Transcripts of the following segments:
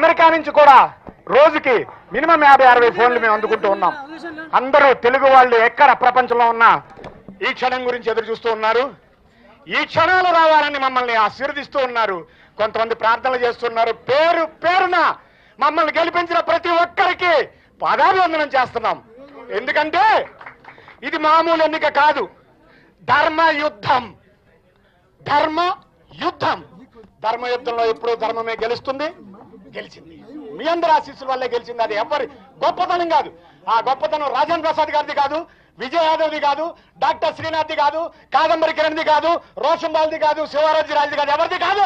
America నుంచి కూడా రోజుకి మినిమం యాభై అరవై ఫోన్లు మేము అందుకుంటూ ఉన్నాం అందరూ తెలుగు వాళ్ళు ఎక్కడ ప్రపంచంలో ఉన్నా ఈ క్షణం గురించి ఎదురు చూస్తూ ఉన్నారు ఈ క్షణాలు రావాలని మమ్మల్ని ఆశీర్వదిస్తూ ఉన్నారు కొంతమంది ప్రార్థనలు చేస్తున్నారు పేరు పేరున మమ్మల్ని గెలిపించిన ప్రతి ఒక్కరికి పాదాభివందనం చేస్తున్నాం ఎందుకంటే ఇది మామూలు ఎన్నిక కాదు ధర్మ యుద్ధం ధర్మ యుద్ధం ధర్మ యుద్ధంలో ఎప్పుడూ ధర్మమే గెలుస్తుంది గెలిచింది మీ అందరి ఆశీస్సుల వల్లే గెలిచింది అది ఎవరి గొప్పతనం కాదు ఆ గొప్పతనం రాజేంద్ర ప్రసాద్ గారిది కాదు విజయ్ యాదవ్ది కాదు డాక్టర్ శ్రీనాథ్ది కాదు కాదంబరి కిరణ్ది కాదు రోషన్ బాల్ది కాదు శివరాజు రాజుది కాదు ఎవరిది కాదు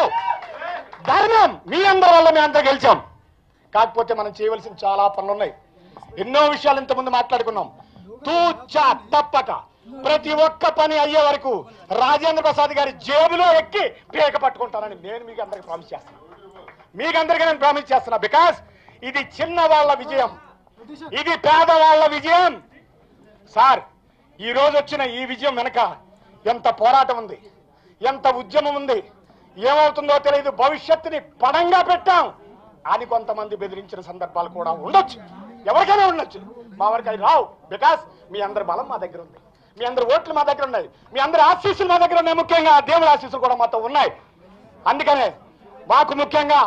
ధర్మం మీ అందరి వల్ల మేము అంతా గెలిచాం కాకపోతే మనం చేయవలసిన చాలా పనులు ఉన్నాయి ఎన్నో విషయాలు ఇంతకుముందు మాట్లాడుకున్నాం తూచా తప్పక ప్రతి ఒక్క పని అయ్యే వరకు రాజేంద్ర ప్రసాద్ గారి జేబులో ఎక్కి పీక పట్టుకుంటానని నేను మీకు అందరికి ప్రామిస్ చేస్తాను మీకు అందరికీ నేను ప్రామిస్ చేస్తున్నా బికాస్ ఇది చిన్న వాళ్ళ విజయం ఇది పేదవాళ్ళ విజయం సార్ ఈ రోజు వచ్చిన ఈ విజయం వెనక ఎంత పోరాటం ఉంది ఎంత ఉద్యమం ఉంది ఏమవుతుందో తెలియదు భవిష్యత్తుని పణంగా పెట్టాం అని కొంతమంది బెదిరించిన సందర్భాలు కూడా ఉండొచ్చు ఎవరికైనా ఉండొచ్చు మా వరకు అవి రావు బికాస్ మీ అందరి బలం మా దగ్గర ఉంది మీ అందరి ఓట్లు మా దగ్గర ఉన్నాయి మీ అందరి ఆశీస్సులు మా దగ్గర ఉన్నాయి ముఖ్యంగా దేవుడి ఆశీస్సులు కూడా మాతో ఉన్నాయి అందుకనే మాకు ముఖ్యంగా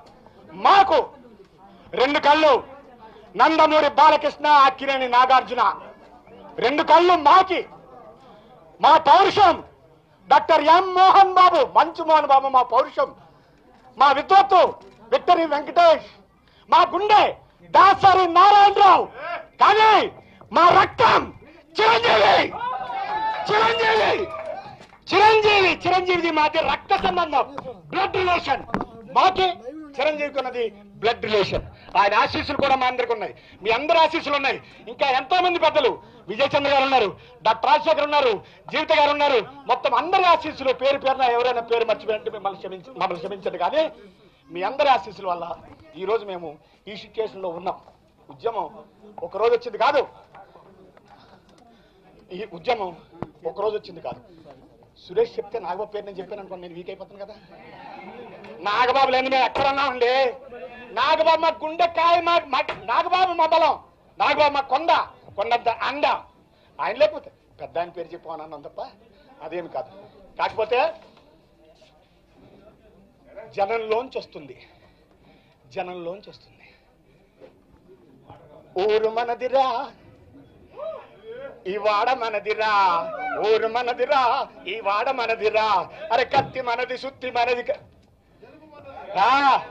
మాకు రెండు కళ్ళు నందమూరి బాలకృష్ణ అక్కినేని నాగార్జున రెండు కళ్ళు మాకి మా పౌరుషం డాక్టర్ ఎం మోహన్ బాబు మంచు మోహన్ బాబు మా పౌరుషం మా విద్వత్తు విక్టరీ వెంకటేష్ మా గుండె దాసరి నారాయణరావు కానీ మా రక్తం చిరంజీవి చిరంజీవి చిరంజీవి చిరంజీవిది మాది రక్త సంబంధం బ్లడ్ రిలేషన్ మాకి చిరంజీవికి ఉన్నది బ్లడ్ రిలేషన్ ఆయన ఆశీస్సులు కూడా మా అందరికి ఉన్నాయి మీ అందరి ఆశీస్సులు ఉన్నాయి ఇంకా ఎంతో మంది పెద్దలు విజయ్ చంద్ర గారు ఉన్నారు డాక్టర్ రాజశేఖర్ ఉన్నారు జీవిత గారు ఉన్నారు మొత్తం అందరి ఆశీస్సులు పేరు పేరున ఎవరైనా పేరు మర్చిపోయింటే మిమ్మల్ని క్షమించి మమ్మల్ని క్షమించండి కానీ మీ అందరి ఆశీస్సుల వల్ల ఈ రోజు మేము ఈ సిచ్యుయేషన్ లో ఉన్నాం ఉద్యమం ఒక రోజు వచ్చింది కాదు ఈ ఉద్యమం ఒక రోజు వచ్చింది కాదు సురేష్ చెప్తే నాగబాబు పేరు నేను చెప్పాను అనుకోండి నేను వీక్ అయిపోతాను కదా నాగబాబు లేని మేము ఎక్కడన్నా ఉండే నాగబాబు మా గుండెకాయ మా మా- నాగబాబు మా బలం నాగబాబు మా కొండ కొండంత అండ ఆయన లేకపోతే పెద్ద ఆయన పేరు చెప్పమన్నాను తప్ప అదేమి కాదు కాకపోతే జనంలోంచి వస్తుంది జనంలోంచి వస్తుంది ఊరు మనదిరా ఈ వాడ మనదిరా ఊరు మనదిరా ఈ వాడ మనదిరా అరే కత్తి మనది సుత్తి మనది క- రా.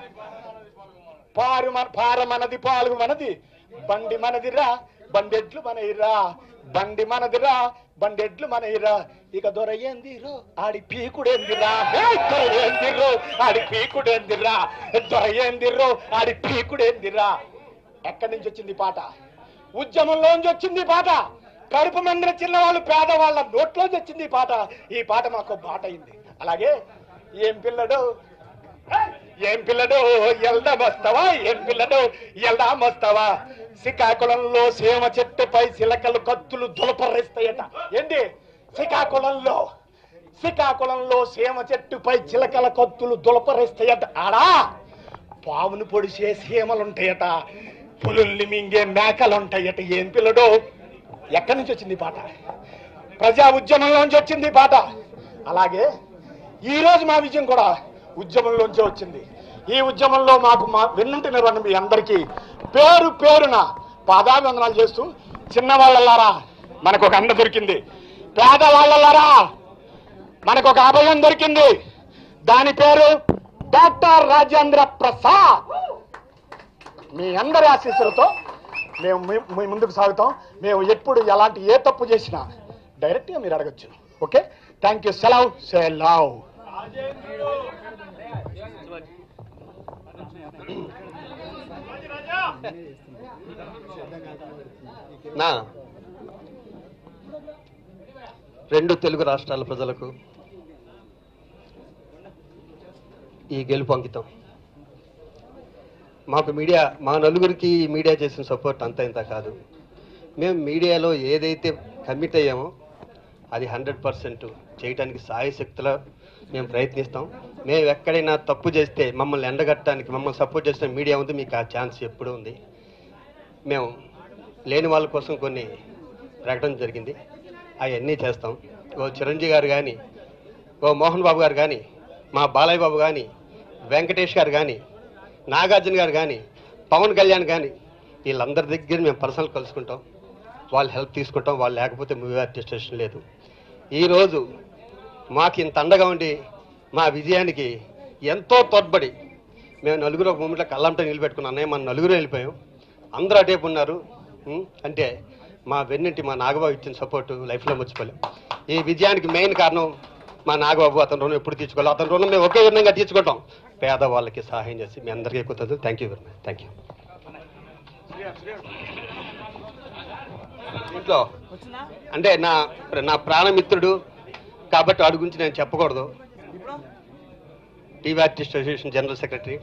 పారు మన పార మనది పాలు మనది బండి మనదిరా బండెడ్లు మనయిరా బండి మనదిరా బండెడ్లు మనయిరా ఇక దొరయేందిరో ఆడి పీకుడేందిరా హే, దొరయేందిరో ఆడి పీకుడేందిరా దొరయేందిరో ఆడి పీకుడేందిరా ఎక్కడి నుంచి వచ్చింది ఈ పాట ఉద్యమంలోంచి వచ్చింది ఈ పాట కడుపు మందిన చిన్నవాళ్ళు పేదవాళ్ళ నోట్లోంచి వచ్చింది ఈ పాట ఈ పాట మాకు బాట అయింది అలాగే ఏం పిల్లడు ఏం పిల్లడు ఎల్దామొస్తావా ఏం పిల్లడు ఎల్దామొస్తావా శ్రీకాకుళంలో సీమ చెట్టుపై సిలకలు కత్తులు దులపరేస్తాయట ఏంటి శ్రీకాకుళంలో శ్రీకాకుళంలో సీమ చెట్టుపై చిలకల కత్తులు దులపరేస్తాయట ఆడా పావును పొడిసే సీమలుంటాయట పులుల్ని మింగే మేకలుంటాయట ఏం పిల్లడు ఎక్కడి నుంచి వచ్చింది ఈ పాట ప్రజా ఉద్యమంలోంచి వచ్చింది ఈ పాట అలాగే ఈ రోజు మా విజయం కూడా ఉద్యమంలోంచే వచ్చింది ఈ ఉద్యమంలో మాకు మా వెన్నుంటున్న మీ అందరికీ పేరు పేరున పాదాభివందనాలు చేస్తూ చిన్నవాళ్ళలారా మనకు ఒక అండ దొరికింది పేదవాళ్ళలారా మనకు ఒక అభయం దొరికింది దాని పేరు డాక్టర్ రాజేంద్ర ప్రసాద్ మీ అందరి ఆశీస్సులతో మేము మీ- మీ ముందుకు సాగుతాం మేము ఎప్పుడు ఎలాంటి ఏ తప్పు చేసినా డైరెక్ట్గా మీరు అడగచ్చు ఓకే థ్యాంక్ యూ సెలవ్ సెలవ్ నా రెండు తెలుగు రాష్ట్రాల ప్రజలకు ఈ గెలుపు అంకితం మాకు మీడియా మా నలుగురికి ఈ మీడియా చేసిన సపోర్ట్ అంత ఇంత కాదు మేము మీడియాలో ఏదైతే కమిట్ అయ్యామో అది హండ్రెడ్ పర్సెంట్ చేయడానికి సాయశక్తిలో మేము ప్రయత్నిస్తాం మేము ఎక్కడైనా తప్పు చేస్తే మమ్మల్ని ఎండగట్టడానికి మమ్మల్ని సపోర్ట్ చేసిన మీడియా ఉంది మీకు ఆ ఛాన్స్ ఎప్పుడూ ఉంది మేము లేని వాళ్ళ కోసం కొన్ని ప్రకటన జరిగింది అవన్నీ చేస్తాం ఓ చిరంజీవి గారు కానీ ఓ మోహన్ బాబు గారు కానీ మా బాలయ్య బాబు కానీ వెంకటేష్ గారు కానీ నాగార్జున గారు కానీ పవన్ కళ్యాణ్ కానీ వీళ్ళందరి దగ్గర మేము పర్సనల్ కలుసుకుంటాం వాళ్ళు హెల్ప్ తీసుకుంటాం వాళ్ళు లేకపోతే మూవీ ఆర్టిస్టేషన్ లేదు ఈరోజు మాకు ఇంత అండగా ఉండి మా విజయానికి ఎంతో తోడ్పడి మేము నలుగురు ఒక మూమెంట్లో కళ్ళంట నిలబెట్టుకున్నాం అన్నయ్య మన నలుగురు వెళ్ళిపోయాం అందరూ అటేపు ఉన్నారు ఉం? అంటే మా వెన్నింటి మా నాగబాబు ఇచ్చిన సపోర్టు లైఫ్లో మర్చిపోలేం ఈ విజయానికి మెయిన్ కారణం మా నాగబాబు అతని రుణం ఎప్పుడు తీర్చుకోవాలి అతని రుణం మేము ఒకే విధంగా తీర్చుకుంటాం పేదవాళ్ళకి సహాయం చేసి మీ అందరికీ ఎక్కువ thank you very much thank you ఇంట్లో అంటే నా నా ప్రాణమిత్రుడు కాబట్టి వాడి గురించి నేను చెప్పకూడదు TV artist association general secretary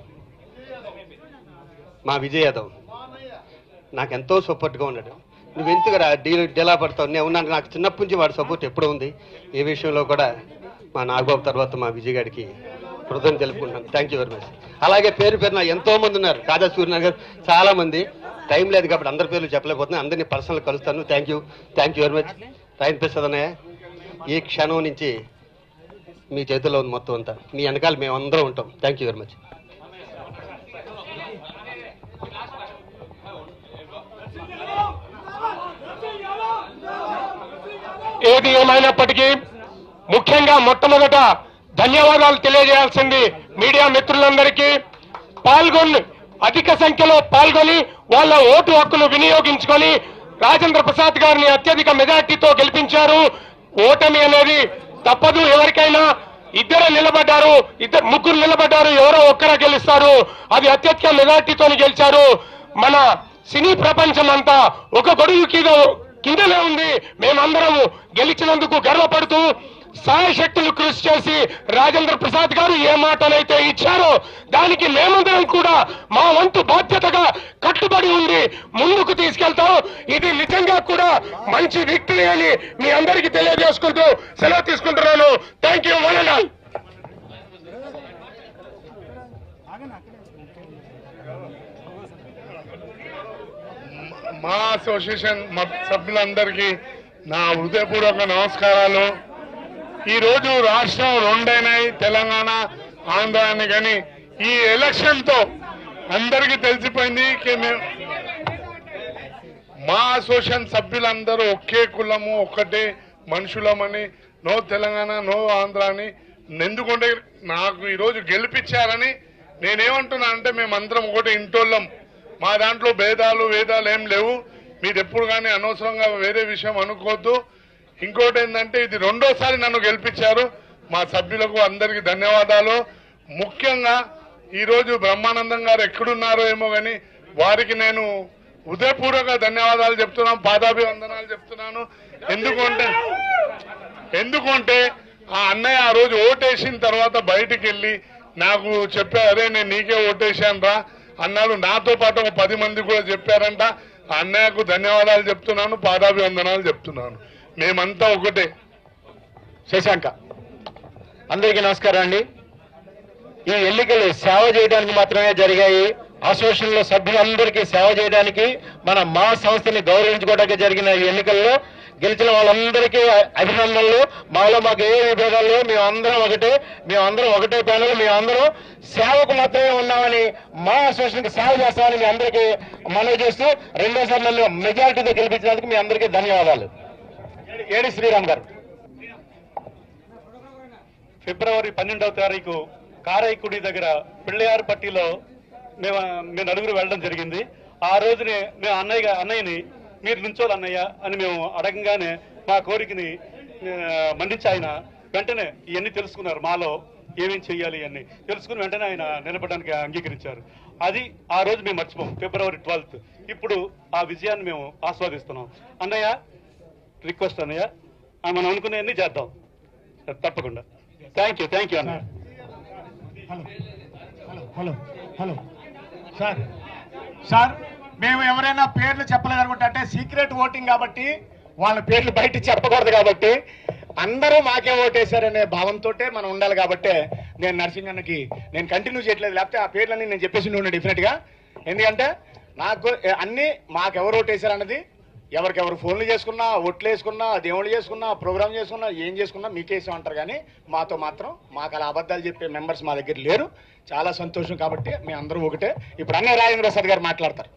మా విజయ్ యాదవ్ నాకు ఎంతో సపోర్ట్గా ఉన్నాడు నువ్వు ఎందుకురా డీ డీలా పడతావు నేను ఉన్నాను నాకు చిన్నప్పటి నుంచి వాడి సపోర్ట్ ఎప్పుడూ ఉంది ఈ విషయంలో కూడా మా నాగబాబు తర్వాత మా విజయ్ గారికి కృతజ్ఞత తెలుపుకుంటాను థ్యాంక్ యూ వెరీ మచ్ అలాగే పేరు పేరున ఎంతో మంది ఉన్నారు కాదా సూర్యనారాయణ గారు చాలా మంది టైం లేదు కాబట్టి అందరి పేర్లు చెప్పలేకపోతున్నాను అందరినీ పర్సనల్ కలుస్తాను thank you thank you very much Rayan Prasad అన్నయ్య ఈ క్షణం నుంచి మీ చేతిలో ఉంది మొత్తం అంతా మీ వెనకాల మేము అందరం ఉంటాం థ్యాంక్ యూ వెరీ మచ్ ఏది ఏమైనప్పటికీ ముఖ్యంగా మొట్టమొదట ధన్యవాదాలు తెలియజేయాల్సింది మీడియా మిత్రులందరికీ పాల్గొని అధిక సంఖ్యలో పాల్గొని వాళ్ళ ఓటు హక్కును వినియోగించుకొని రాజేంద్ర ప్రసాద్ గారిని అత్యధిక మెజార్టీతో గెలిపించారు ఓటమి అనేది తప్పదు ఎవరికైనా ఇద్దరు నిలబడ్డారు ఇద్దరు ముగ్గురు నిలబడ్డారు ఎవరో ఒక్కరే గెలుస్తారు అది అత్యధిక మెజార్టీతో గెలిచారు మన సినీ ప్రపంచం అంతా ఒక గొడుగు కింద కిందనే ఉంది మేమందరము గెలిచినందుకు గర్వపడుతూ సాయశక్తులు కృషి చేసి రాజేంద్ర ప్రసాద్ గారు ఏ మాటనైతే ఇచ్చారో దానికి మేమందరం కూడా మా వంతు బాధ్యతగా కట్టుబడి ఉంది ముందుకు తీసుకెళ్తాం ఇది నిజంగా కూడా మంచి విక్టరీ అని మీ అందరికీ తెలియజేసుకుంటూ సెలవు తీసుకుంటున్నాను థ్యాంక్ యూ వన్ మా అసోసియేషన్ మా సభ్యులందరికీ నా హృదయపూర్వక నమస్కారాలు ఈరోజు రాష్ట్రం రెండైనాయి తెలంగాణ ఆంధ్ర అని కానీ ఈ ఎలక్షన్ తో అందరికీ తెలిసిపోయింది కి మేము మా అసోసియేషన్ సభ్యులందరూ ఒకే కులము ఒక్కటే మనుషులమని నో తెలంగాణ నో ఆంధ్ర అని ఎందుకంటే నాకు ఈరోజు గెలిపించారని నేనేమంటున్నా అంటే మేమందరం ఒకటి ఇంటోళ్ళం మా దాంట్లో భేదాలు వేదాలు ఏం లేవు మీరు ఎప్పుడు కానీ అనవసరంగా వేరే విషయం అనుకోవద్దు ఇంకోటి ఏంటంటే ఇది రెండోసారి నన్ను గెలిపించారు మా సభ్యులకు అందరికీ ధన్యవాదాలు ముఖ్యంగా ఈరోజు బ్రహ్మానందం గారు ఎక్కడున్నారో ఏమో కానీ వారికి నేను హృదయపూర్వక ధన్యవాదాలు చెప్తున్నాను పాదాభివందనాలు చెప్తున్నాను ఎందుకంటే ఎందుకంటే ఆ అన్నయ్య ఆ రోజు ఓటేసిన తర్వాత బయటికి వెళ్ళి నాకు చెప్పా అరే నేను నీకే ఓటేశాను రా అన్నాడు నాతో పాటు ఒక పది మంది కూడా చెప్పారంట ఆ అన్నయ్యకు ధన్యవాదాలు చెప్తున్నాను పాదాభివందనాలు చెప్తున్నాను మేమంతా ఒకటే శశాంక అందరికీ నమస్కారం అండి ఈ ఎన్నికలు సేవ చేయడానికి మాత్రమే జరిగాయి అసోసియేషన్ లో సభ్యులందరికీ సేవ చేయడానికి మన మా సంస్థని గౌరవించుకోవడానికి జరిగిన ఈ ఎన్నికల్లో గెలిచిన వాళ్ళందరికీ అభినందనలు మాలో మాకు ఏ విభేదాలు లేవు మేమందరం ఒకటే మేమందరం ఒకటే ప్యానల్ మేమందరం సేవకు మాత్రమే ఉన్నామని మా అసోసియేషన్ కి సేవ చేస్తామని మీ అందరికీ మనవి చేస్తూ రెండోసారి నన్ను మెజారిటీతో గెలిపించినందుకు మీ అందరికీ ధన్యవాదాలు ఏడి శ్రీరామ్ గారు ఫిబ్రవరి పన్నెండవ తారీఖు కారైకుడి దగ్గర పిళ్ళయారు పట్టిలో మేము మేము నలుగురు వెళ్ళడం జరిగింది ఆ రోజునే మేము అన్నయ్య గా- అన్నయ్యని మీరు నుంచోలు అన్నయ్య అని మేము అడగంగానే మా కోరికని ఆ, మన్నించి ఆయన వెంటనే ఇవన్నీ తెలుసుకున్నారు మాలో ఏమేం చెయ్యాలి అని తెలుసుకుని వెంటనే ఆయన నిలబడడానికి అంగీకరించారు అది ఆ రోజు మేము మర్చిపోం ఫిబ్రవరి ట్వెల్త్ ఇప్పుడు ఆ విజయాన్ని మేము ఆస్వాదిస్తున్నాం అన్నయ్య రిక్వెస్ట్ అన్నయ్య ఆ, మనం అనుకునేవన్నీ చేద్దాం తప్పకుండా థ్యాంక్ యూ థ్యాంక్ యూ అన్నయ్య hello hello hello hello sir sir మేము ఎవరైనా పేర్లు చెప్పలేదు అనుకుంటే అంటే సీక్రెట్ ఓటింగ్ కాబట్టి వాళ్ళ పేర్లు బయట చెప్పకూడదు కాబట్టి అందరూ మాకే ఓటేశారనే భావంతో మనం ఉండాలి కాబట్టే నేను నరసింహన్నకి నేను కంటిన్యూ చేయట్లేదు లేకపోతే ఆ పేర్లన్నీ నేను చెప్పేసి ఉండే డెఫినెట్ గా ఎందుకంటే నాకు ఏ, అన్ని మాకెవరు ఓటేశారన్నది ఎవరికెవరు ఫోన్లు చేసుకున్నా ఓట్లు వేసుకున్నా దేవుళ్ళు చేసుకున్నా ప్రోగ్రామ్ చేసుకున్నా ఏం చేసుకున్నా మీకేసాం అంటారు కానీ మాతో మాత్రం మాకు అలా అబద్ధాలు చెప్పే మెంబర్స్ మా దగ్గర లేరు చాలా సంతోషం కాబట్టి మీ అందరూ ఒకటే ఇప్పుడు అన్నయ్య రాజేంద్ర ప్రసాద్ గారు మాట్లాడతారు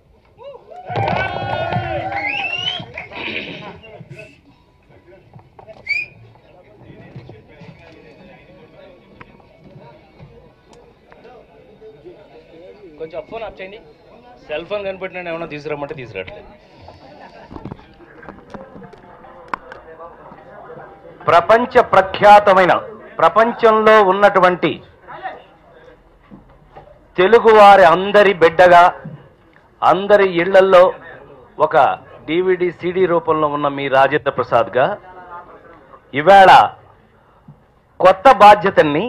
కొంచెం ఫోన్ ఆఫ్ చేయండి సెల్ ఫోన్ కనిపెట్టిన ఏమన్నా తీసుకురమ్మంటే తీసుకురావట్లేదు ప్రపంచ ప్రఖ్యాతమైన ప్రపంచంలో ఉన్నటువంటి తెలుగువారి అందరి బిడ్డగా అందరి ఇళ్లల్లో ఒక డివిడి సిడి రూపంలో ఉన్న మీ రాజేంద్ర ప్రసాద్గా ఇవాళ కొత్త బాధ్యతని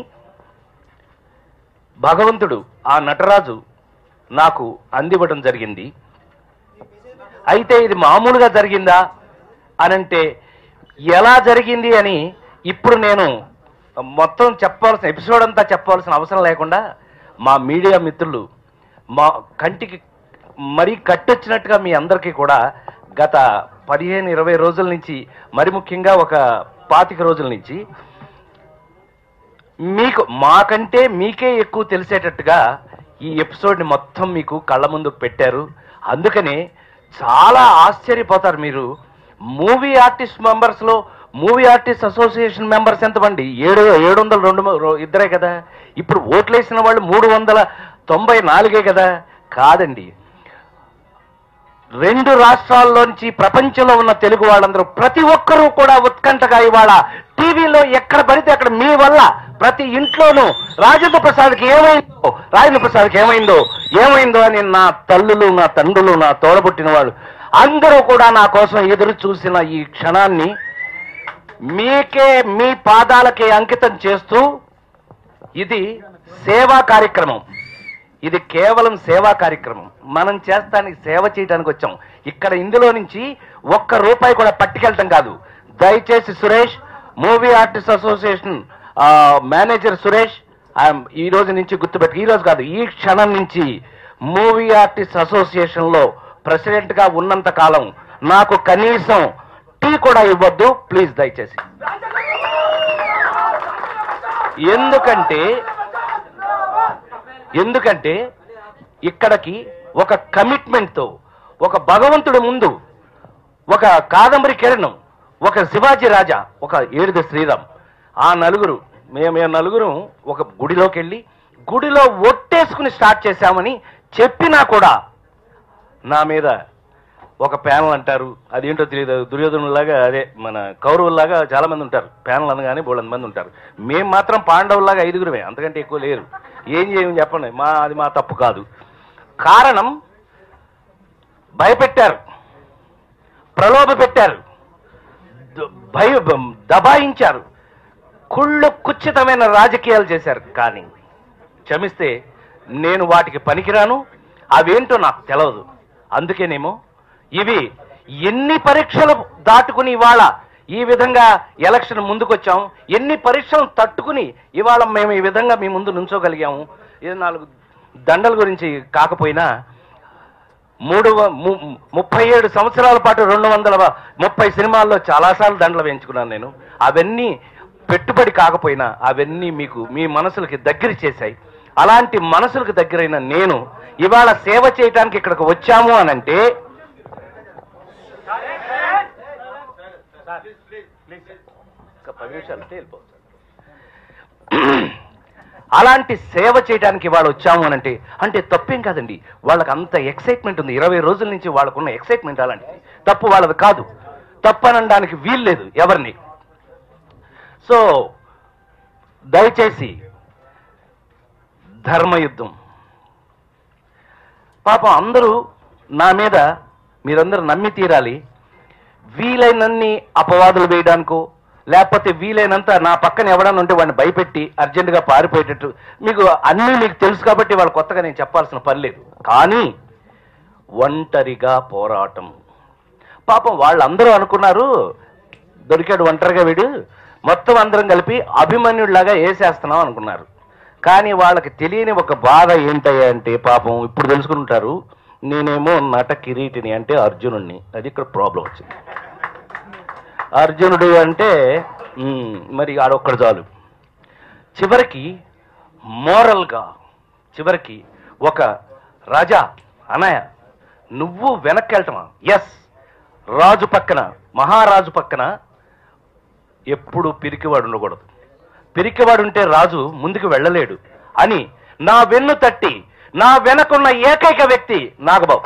భగవంతుడు ఆ నటరాజు నాకు అందివ్వడం జరిగింది అయితే ఇది మామూలుగా జరిగిందా అనంటే ఎలా జరిగింది అని ఇప్పుడు నేను మొత్తం చెప్పాల్సిన ఎపిసోడ్ అంతా చెప్పాల్సిన అవసరం లేకుండా మా మీడియా మిత్రులు మా కంటికి మరీ కట్టొచ్చినట్టుగా మీ అందరికీ కూడా గత పదిహేను ఇరవై రోజుల నుంచి మరి ముఖ్యంగా ఒక పాతిక రోజుల నుంచి మీకు మాకంటే మీకే ఎక్కువ తెలిసేటట్టుగా ఈ ఎపిసోడ్ని మొత్తం మీకు కళ్ళ ముందు పెట్టారు అందుకనే చాలా ఆశ్చర్యపోతారు మీరు మూవీ ఆర్టిస్ట్ మెంబర్స్లో మూవీ ఆర్టిస్ట్ అసోసియేషన్ మెంబర్స్ ఎంతమంది ఏడు ఏడు వందల రెండు మ- రో- ఇద్దరే కదా ఇప్పుడు ఓట్లేసిన వాళ్ళు మూడు వందల తొంభై నాలుగే కదా కాదండి రెండు రాష్ట్రాల్లోంచి ప్రపంచంలో ఉన్న తెలుగు వాళ్ళందరూ ప్రతి ఒక్కరూ కూడా ఉత్కంఠగా ఇవాళ టీవీలో ఎక్కడ పడితే అక్కడ మీ వల్ల ప్రతి ఇంట్లోనూ రాజేంద్ర ప్రసాద్కి ఏమైందో రాజేంద్ర ప్రసాద్కి ఏమైందో ఏమైందో అని నా తల్లులు నా తండ్రులు నా తోడబుట్టిన వాళ్ళు అందరూ కూడా నా కోసం ఎదురు చూసిన ఈ క్షణాన్ని మీకే మీ పాదాలకే అంకితం చేస్తూ ఇది సేవా కార్యక్రమం ఇది కేవలం సేవా కార్యక్రమం మనం చేస్తానికి సేవ చేయడానికి వచ్చాం ఇక్కడ ఇందులో నుంచి ఒక్క రూపాయి కూడా పట్టుకెళ్ళటం కాదు దయచేసి సురేష్ మూవీ ఆర్టిస్ట్ అసోసియేషన్ ఆ, మేనేజర్ సురేష్ ఐఎమ్ ఈ రోజు నుంచి గుర్తుపెట్టు ఈ రోజు కాదు ఈ క్షణం నుంచి మూవీ ఆర్టిస్ట్ అసోసియేషన్ లో ప్రెసిడెంట్ గా ఉన్నంత కాలం నాకు కనీసం టీ కూడా ఇవ్వద్దు ప్లీజ్ దయచేసి ఎందుకంటే ఎందుకంటే ఇక్కడికి ఒక కమిట్మెంట్తో ఒక భగవంతుడి ముందు ఒక కాదంబరి కిరణం ఒక శివాజీ రాజా ఒక ఏడుద శ్రీరామ్ ఆ నలుగురు మేము మేము నలుగురు ఒక గుడిలోకి వెళ్ళి గుడిలో ఒట్టేసుకుని స్టార్ట్ చేశామని చెప్పినా కూడా నా మీద ఒక ప్యానల్ అంటారు అదేంటో తెలియదు దుర్యోధనులాగా అదే మన కౌరవుల్లాగా చాలా మంది ఉంటారు ప్యానల్ అనగానే బోళ్ళంత మంది ఉంటారు మేము మాత్రం పాండవుల్లాగా ఐదుగురమే అంతకంటే ఎక్కువ లేరు ఏం చేయమని చెప్పండి మా అది మా తప్పు కాదు కారణం భయపెట్టారు ప్రలోభ పెట్టారు ద- భయ దబాయించారు కుళ్ళు కుచ్చితమైన రాజకీయాలు చేశారు కానీ క్షమిస్తే నేను వాటికి పనికిరాను అవేంటో నాకు తెలవదు అందుకేనేమో ఇవి ఎన్ని పరీక్షలు దాటుకుని ఇవాళ ఈ విధంగా ఎలక్షన్ ముందుకొచ్చాం ఎన్ని పరీక్షలు తట్టుకుని ఇవాళ మేము ఈ విధంగా మీ ముందు నుంచోగలిగాము ఇది నాలుగు దండల గురించి కాకపోయినా మూడు వ- ము- ముప్పై ఏడు సంవత్సరాల పాటు రెండు వందల వ- ముప్పై సినిమాల్లో చాలాసార్లు దండలు వేయించుకున్నాను నేను అవన్నీ పెట్టుబడి కాకపోయినా అవన్నీ మీకు మీ మనసులకి దగ్గర చేశాయి అలాంటి మనసులకు దగ్గరైన నేను ఇవాళ సేవ చేయడానికి ఇక్కడికి వచ్చాము అనంటే ఒక పది నిమిషాలు ఉంటే వెళ్ళిపోవచ్చు. అలాంటి సేవ చేయడానికి వాళ్ళు వచ్చాము అని అంటే అంటే తప్పేం కాదండి వాళ్ళకి అంత ఎక్సైట్మెంట్ ఉంది ఇరవై రోజుల నుంచి వాళ్ళకున్న ఎక్సైట్మెంట్ అలాంటిది తప్పు వాళ్ళది కాదు తప్పు అనడానికి వీలు లేదు ఎవరిని సో దయచేసి ధర్మయుద్ధం పాపం అందరూ నా మీద మీరందరూ నమ్మి తీరాలి వీలైనన్ని అపవాదులు వేయడానికో లేకపోతే వీలైనంత నా పక్కన ఎవడన్నా ఉంటే వాడిని భయపెట్టి అర్జెంటుగా పారిపోయేటట్టు మీకు అన్నీ మీకు తెలుసు కాబట్టి వాళ్ళు కొత్తగా నేను చెప్పాల్సిన పని లేదు కానీ ఒంటరిగా పోరాటం పాపం వాళ్ళందరూ అనుకున్నారు దొరికాడు ఒంటరిగా వీడు మొత్తం అందరం కలిపి అభిమన్యుడిలాగా వేసేస్తున్నాం అనుకున్నారు కానీ వాళ్ళకి తెలియని ఒక బాధ ఏంటయ్యా అంటే పాపం ఇప్పుడు తెలుసుకుంటారు నేనేమో నట కిరీటిని అంటే అర్జునుడిని అది ఇక్కడ ప్రాబ్లం వచ్చింది అర్జునుడు అంటే ఉమ్, మరి ఆడొక్కడు చాలు చివరికి మోరల్గా చివరికి ఒక రాజా అనయ నువ్వు వెనక్కి వెళ్ళటమా ఎస్ రాజు పక్కన మహారాజు పక్కన ఎప్పుడు పిరికివాడు ఉండకూడదు పిరికివాడు ఉంటే రాజు ముందుకు వెళ్ళలేడు అని నా వెన్ను తట్టి నా వెనకున్న ఏకైక వ్యక్తి నాగబాబు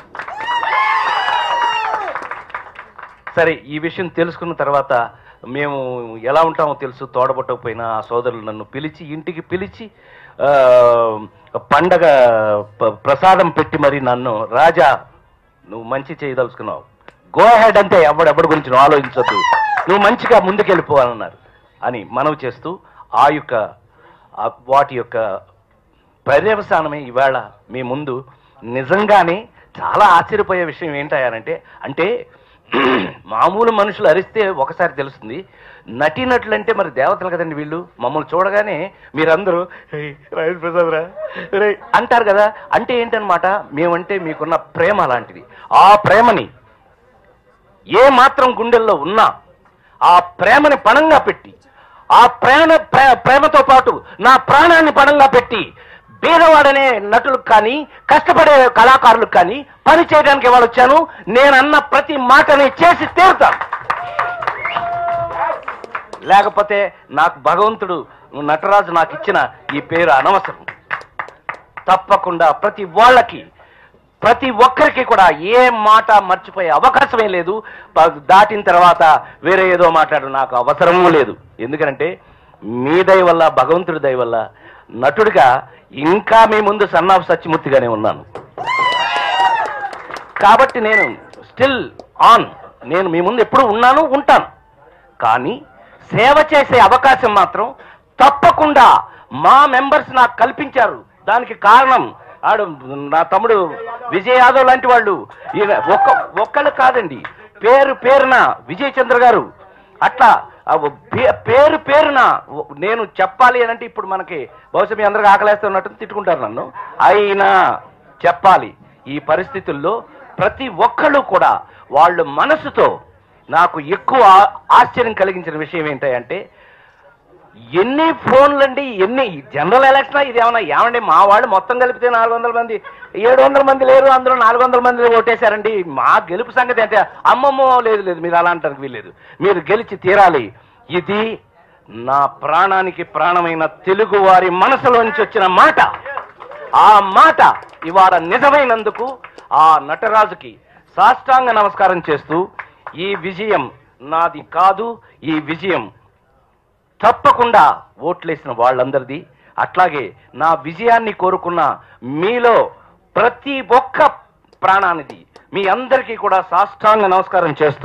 సరే ఈ విషయం తెలుసుకున్న తర్వాత మేము ఎలా ఉంటామో తెలుసు తోడబుట్టకపోయినా ఆ సోదరులు నన్ను పిలిచి ఇంటికి పిలిచి ఆ, పండగ ప- ప్రసాదం పెట్టి మరి నన్ను రాజా నువ్వు మంచి చేయదలుచుకున్నావు గో హెడ్ అంతే ఎవడెవడి గురించి నువ్వు ఆలోచించొద్దు నువ్వు మంచిగా ముందుకెళ్ళిపోవాలన్నారు అని మనవి చేస్తూ ఆ యొక్క ఆ వాటి యొక్క పర్యవసానమే ఇవాళ మీ ముందు నిజంగానే చాలా ఆశ్చర్యపోయే విషయం ఏంటయ్యానంటే అంటే మామూలు మనుషులు అరిస్తే ఒకసారి తెలుస్తుంది నటీనటులు అంటే మరి దేవతలు కదండి వీళ్ళు మమ్మల్ని చూడగానే మీరందరూ "ఏయ్, రాజేష్ ప్రసాద్ రా రేయ్" అంటారు కదా అంటే ఏంటనమాట మేమంటే మీకున్న ప్రేమ అలాంటిది ఆ ప్రేమని ఏ మాత్రం గుండెల్లో ఉన్నా ఆ ప్రేమని పణంగా పెట్టి ఆ ప్రేమ ప్రే- ప్రేమతో పాటు నా ప్రాణాన్ని పణంగా పెట్టి బీదవాడనే నటులకు కానీ కష్టపడే కళాకారులకు కానీ పని చేయడానికి వాళ్ళు వచ్చాను నేనన్న ప్రతి మాటని చేసి తీరుతాను లేకపోతే నాకు భగవంతుడు నటరాజు నాకు ఇచ్చిన ఈ పేరు అనవసరం తప్పకుండా ప్రతి వాళ్ళకి ప్రతి ఒక్కరికి కూడా ఏ మాట మర్చిపోయే అవకాశమే లేదు ప- దాటిన తర్వాత వేరే ఏదో మాట్లాడు నాకు అవసరమూ లేదు ఎందుకంటే మీ దయ వల్ల భగవంతుడి దయ వల్ల నటుడిగా ఇంకా మీ ముందు సన్నాఫ్ సత్యమూర్తిగానే ఉన్నాను కాబట్టి నేను స్టిల్ ఆన్ నేను మీ ముందు ఎప్పుడు ఉన్నాను ఉంటాను కానీ సేవ చేసే అవకాశం మాత్రం తప్పకుండా మా మెంబర్స్ నాకు కల్పించారు దానికి కారణం ఆడు నా తమ్ముడు విజయ్ యాదవ్ లాంటి వాళ్ళు ఈయన ఒక్క ఒక్కళ్ళు కాదండి పేరు పేరున విజయ్ చంద్ర గారు అట్లా ఆ పే- పేరు పేరున నేను చెప్పాలి అని అంటే ఇప్పుడు మనకి బహుశా మీ అందరికి ఆకలేస్తున్నట్టు తిట్టుకుంటారు నన్ను అయినా చెప్పాలి ఈ పరిస్థితుల్లో ప్రతి ఒక్కళ్ళు కూడా వాళ్ళు మనసుతో నాకు ఎక్కువ ఆ- ఆశ్చర్యం కలిగించిన విషయం ఏంటంటే ఎన్ని ఫోన్లండి ఎన్ని జనరల్ ఎలక్షన్ ఇది ఏమన్నా ఏమండి మా వాళ్ళు మొత్తం కలిపితే నాలుగు వందల మంది ఏడు వందల మంది లేరు అందులో నాలుగు వందల మంది ఓటేశారండి మా గెలుపు సంగతి అంటే అమ్మమ్మో లేదు లేదు మీరు అలా అంటానికి వీల్లేదు మీరు గెలిచి తీరాలి ఇది నా ప్రాణానికి ప్రాణమైన తెలుగు వారి మనసులోంచి వచ్చిన మాట ఆ మాట ఇవాళ నిజమైనందుకు ఆ నటరాజుకి సాష్టాంగ నమస్కారం చేస్తూ ఈ విజయం నాది కాదు ఈ విజయం తప్పకుండా ఓట్లేసిన వాళ్ళందరిది అట్లాగే నా విజయాన్ని కోరుకున్న మీలో ప్రతి ఒక్క ప్రాణానిది మీ అందరికీ కూడా సాష్టాంగ నమస్కారం చేస్తూ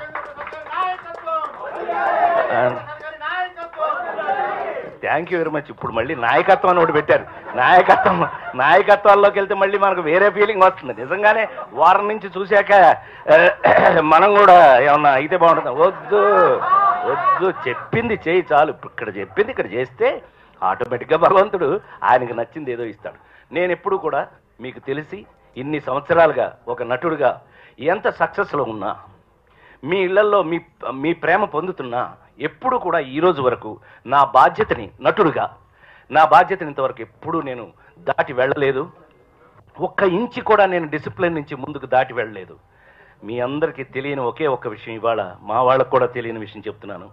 థ్యాంక్ యూ వెరీ మచ్ ఇప్పుడు మళ్ళీ నాయకత్వం అని ఒకటి పెట్టారు నాయకత్వం నాయకత్వాల్లోకి వెళ్తే మళ్ళీ మనకు వేరే ఫీలింగ్ వస్తుంది నిజంగానే వారం నుంచి చూశాక ఆ, మనం కూడా ఏమన్నా అయితే బాగుంటుంది వద్దు వద్దు చెప్పింది చేయి చాలు ఇప్పుడు ఇక్కడ చెప్పింది ఇక్కడ చేస్తే ఆటోమేటిక్గా భగవంతుడు ఆయనకి నచ్చింది ఏదో ఇస్తాడు నేను ఎప్పుడు కూడా మీకు తెలిసి ఇన్ని సంవత్సరాలుగా ఒక నటుడుగా ఎంత సక్సెస్లో ఉన్నా మీ ఇళ్లలో మీ మీ ప్రేమ పొందుతున్నా ఎప్పుడు కూడా ఈ రోజు వరకు నా బాధ్యతని నటుడుగా నా బాధ్యతని ఇంతవరకు ఎప్పుడూ నేను దాటి వెళ్ళలేదు ఒక్క ఇంచి కూడా నేను డిసిప్లిన్ నుంచి ముందుకు దాటి వెళ్ళలేదు మీ అందరికీ తెలియని ఒకే ఒక్క విషయం ఇవాళ మా వాళ్ళకు కూడా తెలియని విషయం చెప్తున్నాను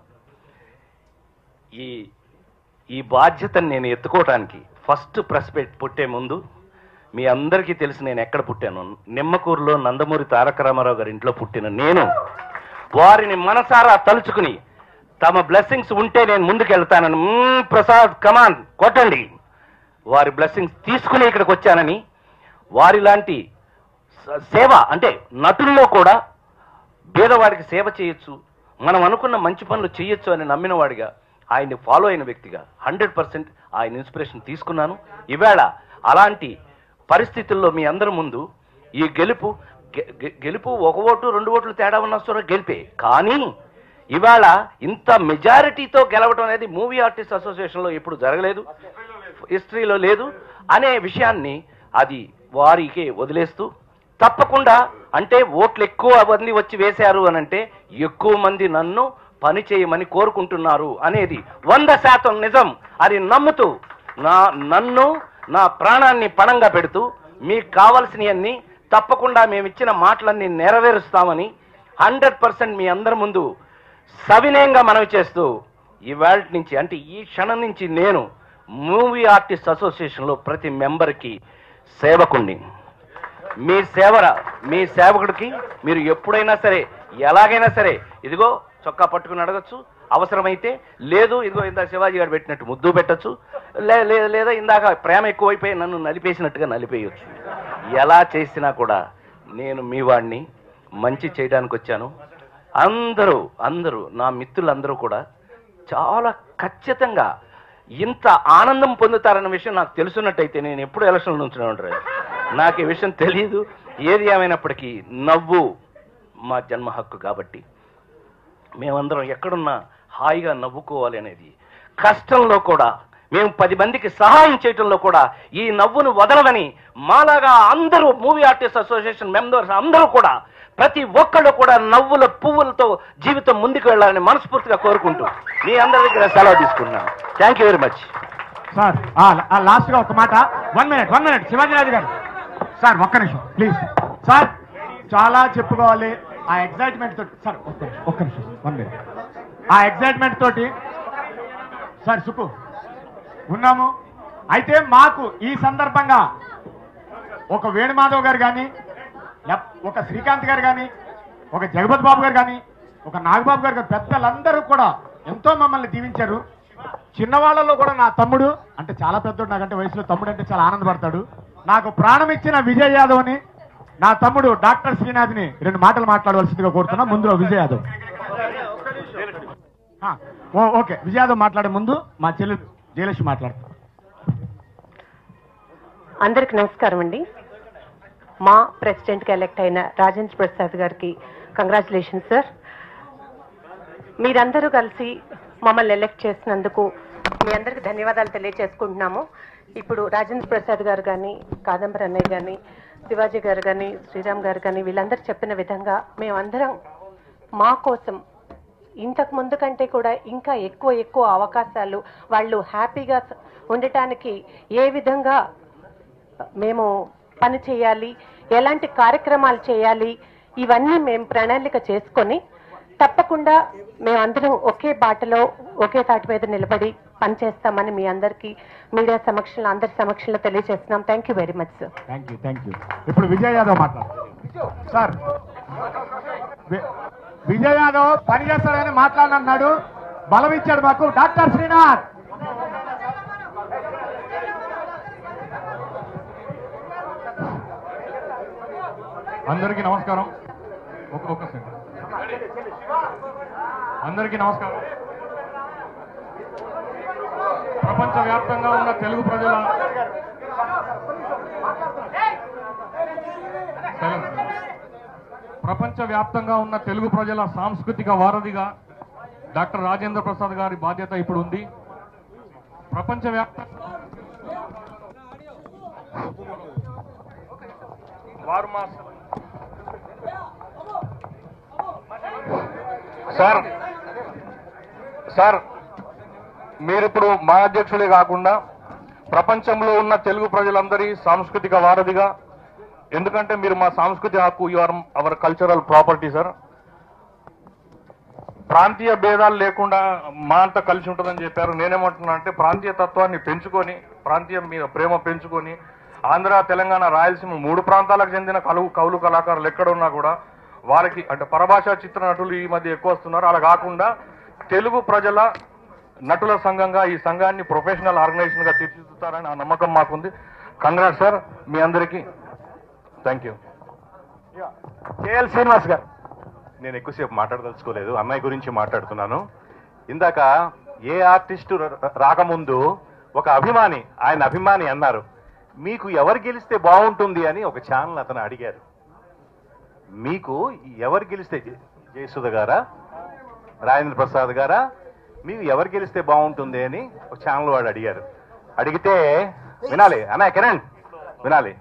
ఈ ఈ బాధ్యతను నేను ఎత్తుకోవటానికి ఫస్ట్ ప్రెస్ పెట్ పుట్టే ముందు మీ అందరికీ తెలిసి నేను ఎక్కడ పుట్టాను నిమ్మకూరులో నందమూరి తారక రామారావు గారి ఇంట్లో పుట్టిన నేను వారిని మనసారా తలుచుకుని తమ బ్లెస్సింగ్స్ ఉంటే నేను ముందుకెళ్తానని "మ్మ్, ప్రసాద్ కమాన్ కొట్టండి వారి బ్లెస్సింగ్స్ తీసుకుని ఇక్కడికి వచ్చానని వారి లాంటి స- సేవ అంటే నటుల్లో కూడా పేదవాడికి సేవ చేయొచ్చు మనం అనుకున్న మంచి పనులు చేయొచ్చు అని నమ్మిన వాడిగా ఆయన్ని ఫాలో అయిన వ్యక్తిగా హండ్రెడ్ పర్సెంట్ ఆయన ఇన్స్పిరేషన్ తీసుకున్నాను ఈవేళ అలాంటి పరిస్థితుల్లో మీ అందరి ముందు ఈ గెలుపు గె- గె- గెలుపు ఒక ఓటు రెండు ఓట్లు తేడా ఉన్న సరే గెలిపే కానీ ఇవాళ ఇంత మెజారిటీతో గెలవడం అనేది మూవీ ఆర్టిస్ట్ అసోసియేషన్లో ఎప్పుడు జరగలేదు హిస్టరీలో లేదు అనే విషయాన్ని అది వారికి వదిలేస్తూ తప్పకుండా అంటే ఓట్లు ఎక్కువ మంది వచ్చి వేశారు అని అంటే ఎక్కువ మంది నన్ను పని చేయమని కోరుకుంటున్నారు అనేది వంద శాతం నిజం అది నమ్ముతూ నా నన్ను నా ప్రాణాన్ని పణంగా పెడుతూ మీకు కావలసినవన్నీ తప్పకుండా మేము ఇచ్చిన మాటలన్నీ నెరవేరుస్తామని హండ్రెడ్ పర్సెంట్ మీ అందరి ముందు సవినయంగా మనవి చేస్తూ ఇవాళ నుంచి అంటే ఈ క్షణం నుంచి నేను మూవీ ఆర్టిస్ట్ అసోసియేషన్లో ప్రతి మెంబర్కి సేవకుణ్ణి మీ సేవర మీ సేవకుడికి మీరు ఎప్పుడైనా సరే ఎలాగైనా సరే ఇదిగో చొక్కా పట్టుకుని అడగచ్చు అవసరమైతే లేదు ఇదిగో ఇందాక శివాజీ గారు పెట్టినట్టు ముద్దు పెట్టచ్చు లే- లే- లేదా ఇందాక ప్రేమ ఎక్కువైపోయి నన్ను నలిపేసినట్టుగా నలిపేయచ్చు ఎలా చేసినా కూడా నేను మీ వాడిని మంచి చేయడానికి వచ్చాను అందరూ అందరూ నా మిత్రులందరూ కూడా చాలా ఖచ్చితంగా ఇంత ఆనందం పొందుతారన్న విషయం నాకు తెలుసున్నట్టయితే నేను ఎప్పుడు ఎలక్షన్లు నుంచునే ఉంటాను నాకు ఈ విషయం తెలియదు ఏది ఏమైనప్పటికీ నవ్వు మా జన్మ హక్కు కాబట్టి మేమందరం ఎక్కడున్నా హాయిగా నవ్వుకోవాలి అనేది కష్టంలో కూడా మేము పది మందికి సహాయం చేయటంలో కూడా ఈ నవ్వును వదలదని మాలాగా అందరూ మూవీ ఆర్టిస్ట్ అసోసియేషన్ మెంబర్స్ అందరూ కూడా ప్రతి ఒక్కళ్ళు కూడా నవ్వుల పువ్వులతో జీవితం ముందుకు వెళ్ళాలని మనస్ఫూర్తిగా కోరుకుంటూ మీ అందరి దగ్గర సెలవు తీసుకుంటున్నాను thank you very much sir last గా ఒక మాట one minute one minute Sivajiraju గారు సార్ ఒక్క నిమిషం ప్లీజ్ సార్ చాలా చెప్పుకోవాలి ఆ ఎగ్జైట్మెంట్ తోటి సార్ ఒక్క నిమిషం ఒక్క నిమిషం వన్ మినిట్ ఆ ఎగ్జైట్మెంట్ తోటి సార్ సుకు ఉన్నాము అయితే మాకు ఈ సందర్భంగా ఒక వేణుమాధవ్ గారు కానీ ఒక శ్రీకాంత్ గారు కానీ ఒక జగపతి బాబు గారు కానీ ఒక నాగబాబు గారు కానీ పెద్దలందరూ కూడా ఎంతో మమ్మల్ని దీవించారు చిన్నవాళ్ళలో కూడా నా తమ్ముడు అంటే చాలా పెద్దోడు నాకంటే వయసులో తమ్ముడు అంటే చాలా ఆనందపడతాడు నాకు ప్రాణం ఇచ్చిన విజయ్ యాదవ్ అని నా తమ్ముడు డాక్టర్ శ్రీనాథ్ని రెండు మాటలు మాట్లాడవలసిందిగా కోరుతున్నా ముందులో విజయ్ యాదవ్ ఆ, ఓ, ఓకే విజయ్ యాదవ్ మాట్లాడే ముందు మా చెల్లి జయలక్ష్మి మాట్లాడుతాం అందరికి నమస్కారం అండి మా ప్రెసిడెంట్గా ఎలక్ట్ అయిన రాజేంద్ర ప్రసాద్ గారికి కంగ్రాచులేషన్ సార్ మీరందరూ కలిసి మమ్మల్ని ఎలక్ట్ చేసినందుకు మీ అందరికి ధన్యవాదాలు తెలియజేసుకుంటున్నాము ఇప్పుడు రాజేంద్ర ప్రసాద్ గారు కానీ కాదంబరి అన్నయ్య కానీ శివాజీ గారు కానీ శ్రీరామ్ గారు కానీ వీళ్ళందరూ చెప్పిన విధంగా మేమందరం మా కోసం ఇంతకు ముందు కంటే కూడా ఇంకా ఎక్కువ ఎక్కువ అవకాశాలు వాళ్ళు హ్యాపీగా ఉండటానికి ఏ విధంగా మేము పని చేయాలి ఎలాంటి కార్యక్రమాలు చేయాలి ఇవన్నీ మేము ప్రణాళిక చేసుకొని తప్పకుండా మేమందరం ఒకే బాటలో ఒకే తాటి మీద నిలబడి పనిచేస్తామని మీ అందరికీ మీడియా సమక్షంలో అందరి సమక్షంలో తెలియజేస్తున్నాం thank you very much sir thank you thank you ఇప్పుడు విజయ్ యాదవ్ మాట్లాడు సార్ వి- విజయ్ యాదవ్ పని చేస్తాడని మాట్లాడనన్నాడు బలం ఇచ్చాడు మాకు డాక్టర్ శ్రీనాథ్ అందరికీ నమస్కారం ఒక ఒక సెకండ్ అందరికీ నమస్కారం ప్రపంచవ్యాప్తంగా ఉన్న తెలుగు ప్రజల ప్రపంచవ్యాప్తంగా ఉన్న తెలుగు ప్రజల సాంస్కృతిక వారధిగా డాక్టర్ రాజేంద్ర ప్రసాద్ గారి బాధ్యత ఇప్పుడు ఉంది ప్రపంచవ్యాప్త వారు మా సార్ సార్ మీరిప్పుడు మా అధ్యక్షులే కాకుండా ప్రపంచంలో ఉన్న తెలుగు ప్రజలందరి సాంస్కృతిక వారధిగా ఎందుకంటే మీరు మా సాంస్కృతిక హక్కు you are our cultural property sir ప్రాంతీయ భేదాలు లేకుండా మా అంతా కలిసి ఉంటుందని చెప్పారు నేనేమంటున్నా అంటే ప్రాంతీయ తత్వాన్ని పెంచుకొని ప్రాంతీయం మీద ప్రేమ పెంచుకొని ఆంధ్ర తెలంగాణ రాయలసీమ మూడు ప్రాంతాలకు చెందిన కలువు కవులు కళాకారులు ఎక్కడ ఉన్నా కూడా వారికి అంటే పరభాషా చిత్ర నటులు ఈ మధ్య ఎక్కువ వస్తున్నారు అలా కాకుండా తెలుగు ప్రజల నటుల సంఘంగా ఈ సంఘాన్ని ప్రొఫెషనల్ ఆర్గనైజేషన్ గా తీర్చిదిద్దుతారని ఆ నమ్మకం మాకుంది కంగ్రాట్ సార్ మీ అందరికీ థ్యాంక్ యూ కేఎల్ శ్రీనివాస్ గారు నేను ఎక్కువసేపు మాట్లాడదలుచుకోలేదు అమ్మాయి గురించి మాట్లాడుతున్నాను ఇందాక ఏ ఆర్టిస్టు ర- రాకముందు ఒక అభిమాని ఆయన అభిమాని అన్నారు మీకు ఎవరు గెలిస్తే బాగుంటుంది అని ఒక ఛానల్ అతను అడిగారు మీకు ఎవరు గెలిస్తే జ- జయసుధ గారా రాజేంద్ర ప్రసాద్ గారా మీకు ఎవరు గెలిస్తే బాగుంటుంది అని ఒక ఛానల్ వాడు అడిగారు అడిగితే వినాలి అన్నా కిరణ్ వినాలి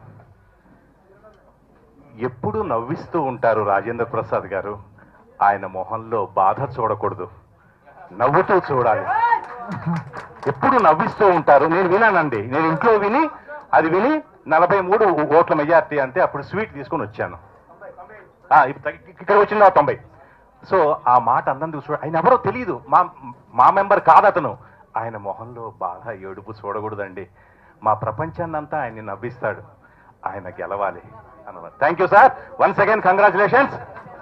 ఎప్పుడు నవ్విస్తూ ఉంటారు రాజేంద్ర ప్రసాద్ గారు ఆయన మొహంలో బాధ చూడకూడదు నవ్వుతూ చూడాలి ఎప్పుడు నవ్విస్తూ ఉంటారు నేను వినానండి నేను ఇంట్లో విని అది విని నలభై మూడు ఓట్ల మెజార్టీ అంటే అప్పుడు స్వీట్ తీసుకొని వచ్చాను ఆ, ఇప్పుడు తగ్గి- ఇక్కడ వచ్చింది ఆ తొంభై సో ఆ మాట అందరం చూడ ఆయన ఎవరో తెలియదు మా మా మెంబర్ కాదు అతను ఆయన మొహంలో బాధ ఏడుపు చూడకూడదండి మా ప్రపంచాన్ని అంతా ఆయన్ని నవ్విస్తాడు ఆయన గెలవాలి అన్నమాట thank you sir once again congratulations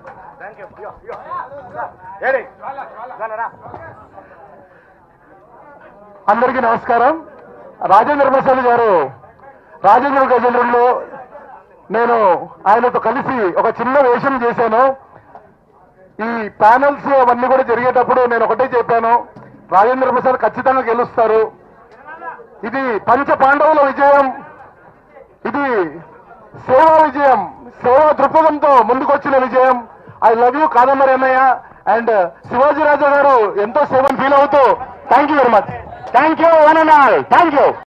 అందరికీ నమస్కారం రాజేంద్ర ప్రసాద్ గారు రాజేంద్ర గజేంద్రుల్లో నేను ఆయనతో కలిసి ఒక చిన్న వేషం చేశాను ఈ ప్యానల్స్ అవన్నీ కూడా జరిగేటప్పుడు నేను ఒకటే చెప్పాను రాజేంద్ర ప్రసాద్ ఖచ్చితంగా గెలుస్తారు ఇది పంచ పాండవుల విజయం ఇది సేవా విజయం సేవా దృక్పథంతో ముందుకొచ్చిన విజయం ఐ లవ్ యూ కాదంబరి అన్నయ్య అండ్ శివాజీ రాజా గారు ఎంతో సేవను ఫీల్ అవుతూ thank you very much thank you one and all thank you